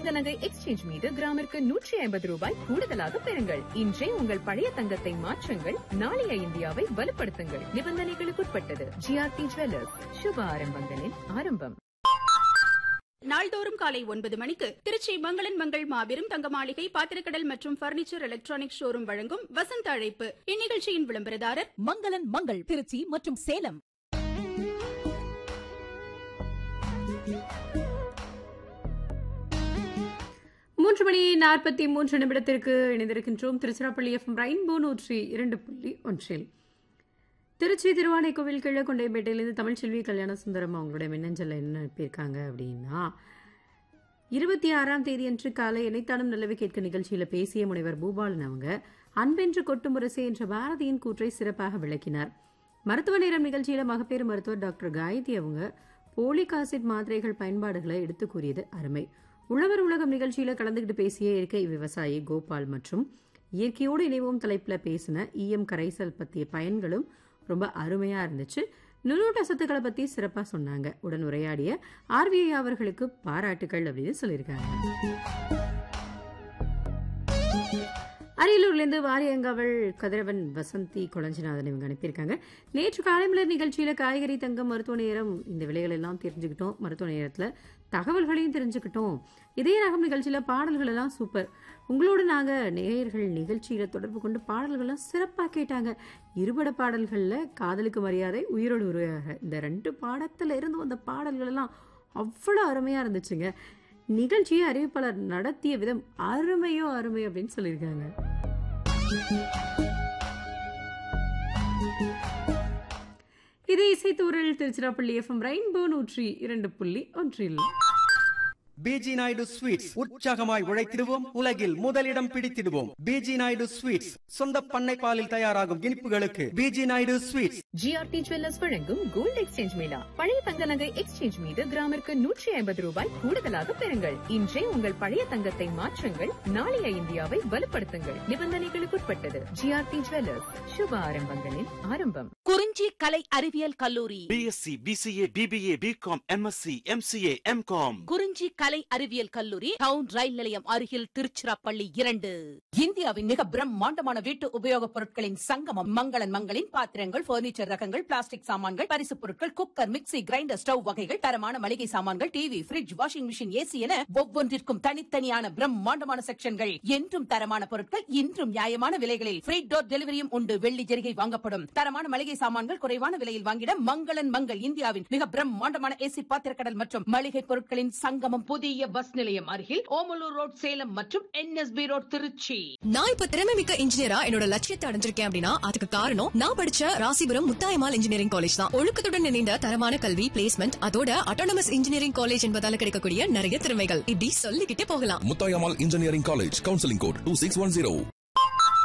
தங்க நகை எக்ஸ்சேஞ்ச் மீது கிராமிற்கு நூற்றி ஐம்பது ரூபாய் கூடுதலாக பெறுங்கள் இன்றே உங்கள் பழைய தங்கத்தை மாற்றுங்கள் நாளைய இந்தியாவை வலுப்படுத்துங்கள் நிபந்தனைகளுக்குட்பட்டது ஜிஆர்டி ஜுவல்லர்ஸ் சுப ஆரம்பங்களின் ஆரம்பம் நாள்தோறும் காலை ஒன்பது மணிக்கு திருச்சி மங்களன் மங்கள் மாபெரும் தங்க மாளிகை பாத்திரக்கடல் மற்றும் பர்னிச்சர் எலக்ட்ரானிக் ஷோரூம் வழங்கும் வசந்த அழைப்பு இந்நிகழ்ச்சியின் விளம்பரதாரர் மங்களன் மங்கள் திருச்சி மற்றும் சேலம் மூன்று மணி நாற்பத்தி மூன்று நிமிடத்திற்கு இணைந்திருக்கின்றோம் திருச்சிராப்பள்ளி எஃப்எம் ரெயின்போ நூற்றி இரண்டு புள்ளி ஒன்றில் திருச்சி திருவானைக்கோவில் கிழக்கொண்டைப்பேட்டையிலிருந்து தமிழ்ச்செல்வி கல்யாண சுந்தரம் அவங்களுடைய மின்னஞ்சல் என்ன அனுப்பியிருக்காங்க அப்படின்னா இருபத்தி ஆறாம் தேதியன்று காலை இணைத்தானும் நிலவு கேட்க நிகழ்ச்சியில் பேசிய முனைவர் பூபாலன் அவங்க அன்பென்று கொட்டும் முரசே என்ற பாரதியின் கூற்றை சிறப்பாக விளக்கினார் மருத்துவ நேரம் நிகழ்ச்சியில மகப்பேறு மருத்துவர் டாக்டர் காயத்ரி அவங்க போலிக் ஆசிட் மாத்திரைகள் பயன்பாடுகளை எடுத்து கூறியது அருமை உழவர் உலகம் நிகழ்ச்சியில கலந்துகிட்டு பேசிய இயற்கை விவசாயி கோபால் மற்றும் இயற்கையோடு இணைவோம் தலைப்புல பேசின ஈயம் கரைசல் பற்றிய பயன்களும் ரொம்ப அருமையா இருந்துச்சு நுண்ணூட்ட சத்துக்களை பத்தி சிறப்பா சொன்னாங்க உடன் உரையாடிய ஆர்விஐ அவர்களுக்கு பாராட்டுகள் அப்படின்னு சொல்லியிருக்காங்க அரியலூர்லேருந்து வாரியங்காவல் கதிரவன் வசந்தி குளஞ்சிநாதன் இவங்க அனுப்பியிருக்காங்க நேற்று காலைமலர் நிகழ்ச்சியில காய்கறி தங்கம் மருத்துவ நேரம் இந்த விலைகள் எல்லாம் தெரிஞ்சுக்கிட்டோம் மருத்துவ நேரத்துல தகவல்களையும் தெரிஞ்சுக்கிட்டோம் இதே ரகம் நிகழ்ச்சியில பாடல்கள் எல்லாம் சூப்பர் உங்களோடு நாங்க நேயர்கள் நிகழ்ச்சியில தொடர்பு கொண்டு பாடல்கள்லாம் சிறப்பாக கேட்டாங்க இருபட பாடல்கள்ல காதலுக்கு மரியாதை உயிரோடு உருவாக இந்த ரெண்டு பாடத்துல இருந்து வந்த பாடல்கள் எல்லாம் அவ்வளோ அருமையா இருந்துச்சுங்க நிகழ்ச்சியை அறிவிப்பாளர் நடத்திய விதம் அருமையோ அருமை அப்படின்னு சொல்லியிருக்காங்க இது இசைத்தூரில் திருச்சிராப்பள்ளி எஃப்எம் ரெயின்போ நூற்றி இரண்டு புள்ளி ஒன்றில் பிஜி நாயுடு ஸ்வீட்ஸ் உற்சாகமாய் உழைத்திடுவோம் உலகில் முதலிடம் பிடித்திடுவோம் பிஜி நாயுடு ஸ்வீட்ஸ் சொந்த பண்ணை பாலில் தயாராகும் இனிப்புகளுக்கு PG Naidu sweets GRT jewellers வழங்கும் கோல்டு எக்ஸ்சேஞ்ச் மேளா பழைய தங்க நகை எக்ஸ்சேஞ்ச் மீது கிராமிற்கு நூற்றி ஐம்பது ரூபாய் கூடுதலாக பெறுங்கள் இன்றே உங்கள் பழைய தங்கத்தை மாற்றுங்கள் நாளைய இந்தியாவை வலுப்படுத்துங்கள் நிபந்தனைகளுக்குட்பட்டது ஜிஆர்டி ஜுவல்லர்ஸ் சுப ஆரம்பங்களின் ஆரம்பம் குறிஞ்சி கலை அறிவியல் கல்லூரி BSc BCA BBA BCom MSc MCA MCom Kurinji கலை அறிவியல் கல்லூரி டவுன் ரயில் நிலையம் அருகில் திருச்சிராப்பள்ளி இரண்டு இந்தியாவின் மிக பிரம்மாண்டமான வீட்டு உபயோகப் பொருட்களின் சங்கமம் மங்களன் மங்களின் பாத்திரங்கள் பர்னிச்சர் ரகங்கள் பிளாஸ்டிக் சாமான்கள் பரிசுப் பொருட்கள் குக்கர் மிக்ஸி கிரைண்டர் ஸ்டவ் வகைகள் தரமான மளிகை சாமான்கள் TV fridge washing machine AC என ஒவ்வொன்றிற்கும் தனித்தனியான பிரம்மாண்டமான செக்ஷன்கள் என்றும் தரமான பொருட்கள் இன்றும் நியாயமான விலைகளில் ஃப்ரீ டோர் டெலிவரியும் உண்டு வெள்ளி ஜெரிகை வாங்கப்படும் தரமான மளிகை சாமான்கள் குறைவான விலையில் வாங்கிட மங்களன் மங்கள் இந்தியாவின் மிக பிரம்மாண்டமான ஏசி பாத்திரக்கடல் மற்றும் மளிகை பொருட்களின் சங்கமம் புதிய பஸ் நிலையம் அருகில் ஓமலூர் ரோட் சேலம் மற்றும் என்எஸ்பி ரோட் திருச்சி நான் இப்ப திறமை மிக்க இன்ஜினியரா என்னோட லட்சியத்தை அடைஞ்சிருக்கேன் அப்படின்னா அதுக்கு காரணம் நான் படிச்ச ராசிபுரம் முத்தாயமால் இன்ஜினியரிங் காலேஜ் தான் ஒழுக்கத்துடன் இணைந்த தரமான கல்வி பிளேஸ்மெண்ட் அதோட அட்டானமஸ் இன்ஜினியரிங் காலேஜ் என்பதால கிடைக்கக்கூடிய நிறைய திறமைகள் இப்படி சொல்லிக்கிட்டே போகலாம் Muthayammal engineering college counselling code two six one zero